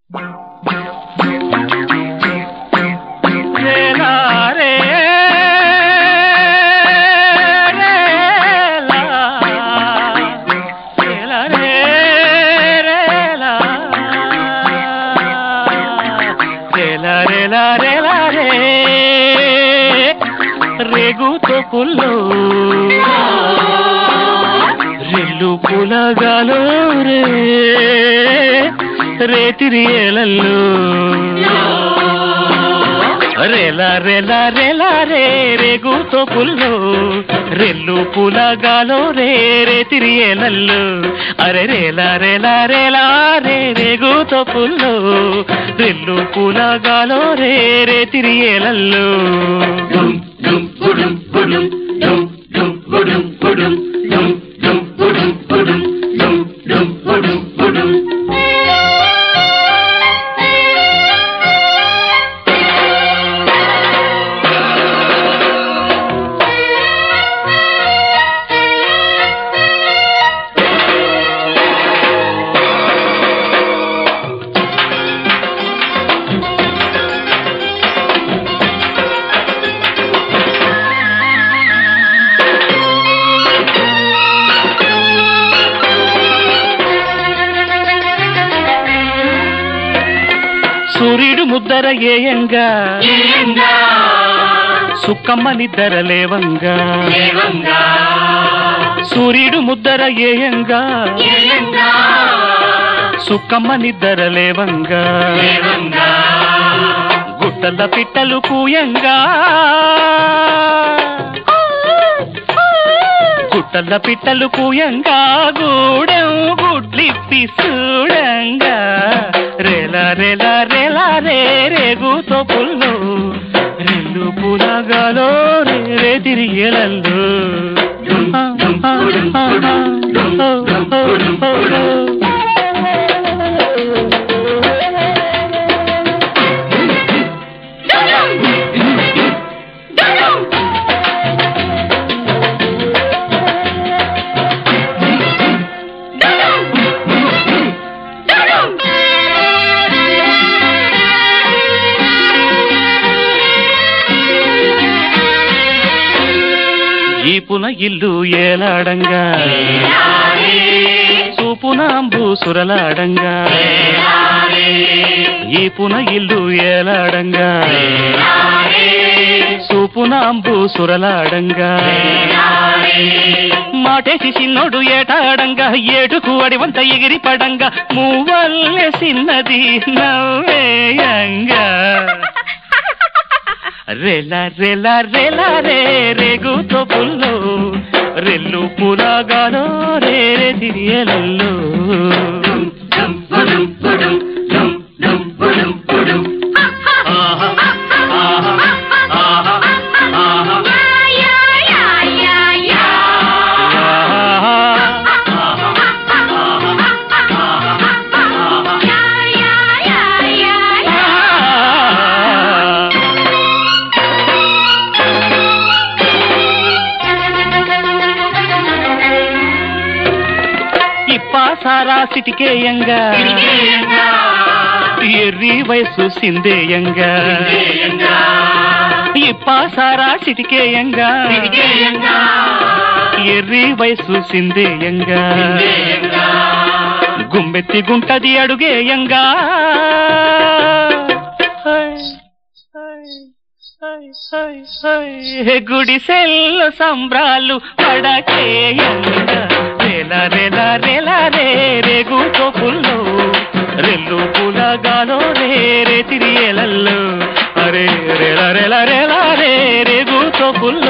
రేలా రే రేలా. రేలా రే రేలా. రేలా రేలా రేలా రే. రేగుతో పుల్లో రెల్లు పులగాలో రే రేతిరి ఏలల్లో రేలా రేలా రేలా రే రేగుతో పుల్లో రెల్లు పులగాలో రే రేతిరి ఏలల్లో అరే రేలా రేలా రేలా రే రేగుతో పుల్లో రెల్లు పులగాలో రే రేతిరి ఏలల్లో dum dum budum budum dum dum budum budum dum dum budum budum dum dum budum budum సూర్యుడు ముద్దర ఏయంగా ఏయంగా సుక్కమ్మ నిద్దర లేవంగా ఏవంగా సూర్యుడు ముద్దర ఏయంగా ఏయంగా సుక్కమ్మ నిద్దర లేవంగా ఏవంగా గుట్టల పిట్టలు కూయంగా గుట్టల పిట్టలు కూయంగా గూడెం గుడ్లిప్పి చూడంగా రేలా రేలా రేలా రే రేగుతో పుల్లు రెండు పులగాలో రే రే తిరిగేలల్లో ఈపున ఇల్లు ఏలాడంగా చూపున అంబు సురలాడంగా ఈపున ఇల్లు ఏలాడంగా చూపున అంబు సురలాడంగా మాటేసి చిన్నోడు ఏటాడంగా ఏటుకు అడివంత ఎగిరి పడంగా మూవల్లె చిన్నది నవ్వేయంగా రెల రెల రెల రే రేగుతో పుల్లో రెల్లు పులగాలో రే రే తిరియలల్లో dum budum budum dum dum budum budum ఆహా ఆహా ఆహా ఆహా ఇప్పాసారా సిటికేయంగా ఎర్రి వయసు సిందేయంగా ఇప్పాసారా సిటికేయంగా ఎర్రి వయసు సిందేయంగా గుమ్మెత్తి గుంటది అడుగేయంగా గుడిసెల్లో సంబ్రాలు పడకేయంగా రేల రేల రేల రే రేగుతో పుల్లో రెల్లు పులగాలో రే రే తిరియలల్లో అరే రేల రేల రేల రే రేగుతో పుల్లో